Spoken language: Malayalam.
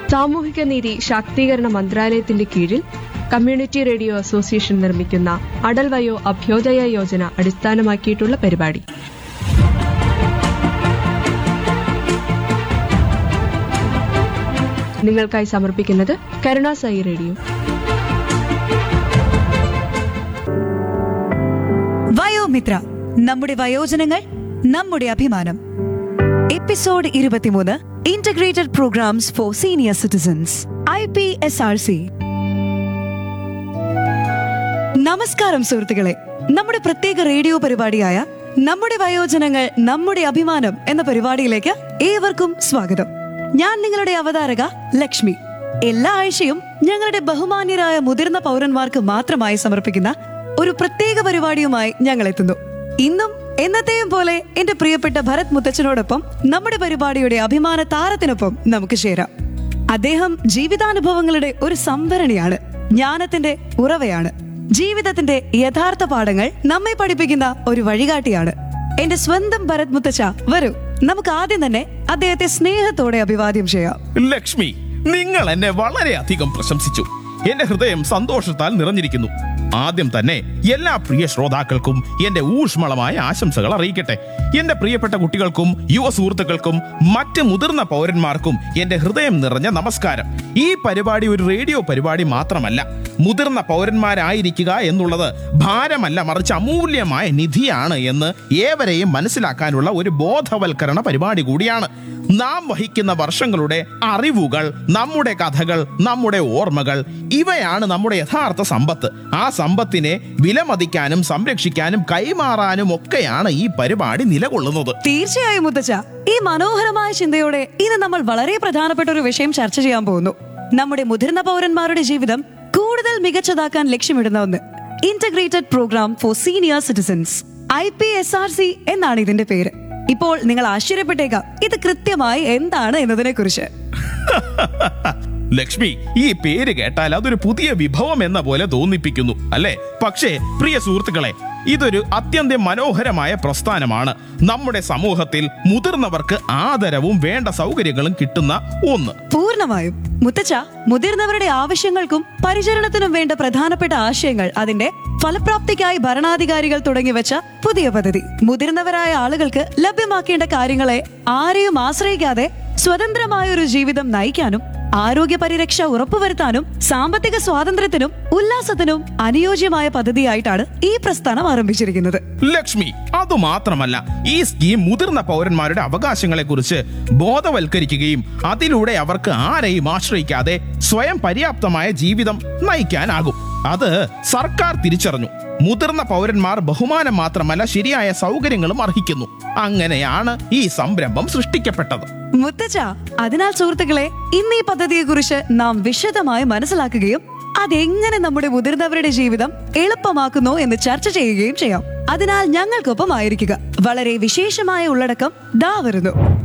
സാമൂഹിക നീതി ശാക്തീകരണ മന്ത്രാലയത്തിന്റെ കീഴിൽ കമ്മ്യൂണിറ്റി റേഡിയോ അസോസിയേഷൻ നിർമ്മിക്കുന്ന അടൽ വയോ അഭ്യോദയ യോജന അടിസ്ഥാനമാക്കിയിട്ടുള്ള പരിപാടി നിങ്ങൾക്കായി സമർപ്പിക്കുന്നത് കരുണാസായി റേഡിയോ വയോമിത്ര നമ്മുടെ വയോജനങ്ങൾ നമ്മുടെ അഭിമാനം എപ്പിസോഡ് ഇരുപത്തിമൂന്ന് integrated programs for senior citizens I P S R C നമസ്കാരം സുഹൃത്തുക്കളെ നമ്മുടെ പ്രത്യേക റേഡിയോ പരിപാടിയായ നമ്മുടെ വയോജനങ്ങൾ നമ്മുടെ അഭിമാനം എന്ന പരിപാടിയിലേക്ക് ഏവർക്കും സ്വാഗതം ഞാൻ നിങ്ങളുടെ അവതാരക ലക്ഷ്മി എല്ലാ ആഴ്ചയും ഞങ്ങളുടെ ബഹുമാന്യരായ മുതിർന്ന പൗരന്മാർക്ക് മാത്രമായി സമർപ്പിക്കുന്ന ഒരു പ്രത്യേക പരിപാടിയുമായി ഞങ്ങൾ എത്തുന്നു ഇന്നും എന്നത്തെയും പോലെ എന്റെ പ്രിയപ്പെട്ട ഭരത് മുത്തച്ഛനോടൊപ്പം നമ്മുടെ പരിപാടിയുടെ അഭിമാന താരത്തിനൊപ്പം നമുക്ക് ചേരാം അദ്ദേഹം ജീവിതാനുഭവങ്ങളുടെ ഒരു സംഭരണിയാണ് ജ്ഞാനത്തിന്റെ ഉറവയാണ് ജീവിതത്തിന്റെ യഥാർത്ഥ പാഠങ്ങൾ നമ്മെ പഠിപ്പിക്കുന്ന ഒരു വഴികാട്ടിയാണ് എന്റെ സ്വന്തം ഭരത് മുത്തച്ഛ വരൂ നമുക്ക് ആദ്യം തന്നെ അദ്ദേഹത്തെ സ്നേഹത്തോടെ അഭിവാദ്യം ചെയ്യാം ലക്ഷ്മി നിങ്ങൾ എന്നെ വളരെയധികം പ്രശംസിച്ചു എന്റെ ഹൃദയം സന്തോഷത്താൽ നിറഞ്ഞിരിക്കുന്നു ആദ്യം തന്നെ എല്ലാ പ്രിയ ശ്രോതാക്കൾക്കും എന്റെ ഊഷ്മളമായ ആശംസകൾ അറിയിക്കട്ടെ എന്റെ പ്രിയപ്പെട്ട കുട്ടികൾക്കും യുവ സുഹൃത്തുക്കൾക്കും മറ്റ് മുതിർന്ന പൗരന്മാർക്കും എന്റെ ഹൃദയം നിറഞ്ഞ നമസ്കാരം ഈ പരിപാടി ഒരു റേഡിയോ പരിപാടി മാത്രമല്ല മുതിർന്ന പൗരന്മാരായിരിക്കുക എന്നുള്ളത് ഭാരമല്ല മറിച്ച് അമൂല്യമായ നിധിയാണ് എന്ന് ഏവരെയും മനസ്സിലാക്കാനുള്ള ഒരു ബോധവൽക്കരണ പരിപാടി കൂടിയാണ് നാം വഹിക്കുന്ന വർഷങ്ങളുടെ അറിവുകൾ നമ്മുടെ കഥകൾ നമ്മുടെ ഓർമ്മകൾ ഇവയാണ് നമ്മുടെ യഥാർത്ഥ സമ്പത്ത് ആ സമ്പത്തിനെ വിലമതിക്കാനും സംരക്ഷിക്കാനും കൈമാറാനും ഒക്കെയാണ് ഈ പരിപാടി നിലകൊള്ളുന്നത് തീർച്ചയായും മുത്തച്ഛ ഈ മനോഹരമായ ചിന്തയോടെ ഇന്ന് നമ്മൾ വളരെ പ്രധാനപ്പെട്ട ഒരു വിഷയം ചർച്ച ചെയ്യാൻ പോകുന്നു നമ്മുടെ മുതിർന്ന പൗരന്മാരുടെ ജീവിതം കൂടുതൽ മികച്ചതാക്കാൻ ലക്ഷ്യമിടുന്ന ഒന്ന് integrated program for senior citizens I P S R C എന്നാണ് ഇതിന്റെ പേര് ഇപ്പോൾ നിങ്ങൾ ആശ്ചര്യപ്പെട്ടേക്കാം ഇത് കൃത്യമായി എന്താണ് എന്നതിനെ കുറിച്ച് ലക്ഷ്മി ഈ പേര് കേട്ടാൽ അതൊരു പുതിയ വിഭവം എന്ന പോലെ തോന്നിപ്പിക്കുന്നു അല്ലേ പക്ഷേ പ്രിയ സുഹൃത്തുക്കളെ ഇതൊരു അത്യന്തം മനോഹരമായ പ്രസ്ഥാനമാണ് നമ്മുടെ സമൂഹത്തിൽ മുതിർന്നവർക്ക് ആദരവും വേണ്ട സൗകര്യങ്ങളും കിട്ടുന്ന ഒന്ന് പൂർണ്ണമായും മുത്തച്ഛ മുതിർന്നവരുടെ ആവശ്യങ്ങൾക്കും പരിചരണത്തിനും വേണ്ട പ്രധാനപ്പെട്ട ആശയങ്ങൾ അതിന്റെ ഫലപ്രാപ്തിക്കായി ഭരണാധികാരികൾ തുടങ്ങിവെച്ച പുതിയ പദ്ധതി മുതിർന്നവരായ ആളുകൾക്ക് ലഭ്യമാക്കേണ്ട കാര്യങ്ങളെ ആരെയും ആശ്രയിക്കാതെ സ്വതന്ത്രമായ ഒരു ജീവിതം നയിക്കാനും ആരോഗ്യ പരിരക്ഷ ഉറപ്പുവരുത്താനും സാമ്പത്തിക സ്വാതന്ത്ര്യത്തിനും ഉല്ലാസത്തിനും അനുയോജ്യമായ പദ്ധതിയായിട്ടാണ് ഈ പ്രസ്ഥാനം ആരംഭിച്ചിരിക്കുന്നത് ലക്ഷ്മി അതുമാത്രമല്ല ഈ സ്കീം മുതിർന്ന പൗരന്മാരുടെ അവകാശങ്ങളെ കുറിച്ച് ബോധവൽക്കരിക്കുകയും അതിലൂടെ അവർക്ക് ആരെയും ആശ്രയിക്കാതെ സ്വയം പര്യാപ്തമായ ജീവിതം നയിക്കാനാകും അത് സർക്കാർ തിരിച്ചറിഞ്ഞു മുതിർന്ന പൗരന്മാർ ബഹുമാനം മാത്രമല്ല ശരിയായ സൗകര്യങ്ങളും അർഹിക്കുന്നു അങ്ങനെയാണ് ഈ സംരംഭം സൃഷ്ടിക്കപ്പെട്ടത് മുത്തച്ഛ അതിനാൽ സുഹൃത്തുക്കളെ ഇന്ന് ഈ പദ്ധതിയെ കുറിച്ച് നാം വിശദമായി മനസ്സിലാക്കുകയും അതെങ്ങനെ നമ്മുടെ മുതിർന്നവരുടെ ജീവിതം എളുപ്പമാക്കുന്നു എന്ന് ചർച്ച ചെയ്യുകയും ചെയ്യാം അതിനാൽ ഞങ്ങൾക്കൊപ്പം ആയിരിക്കുക വളരെ വിശേഷമായ ഉള്ളടക്കം ദാ വരുന്നു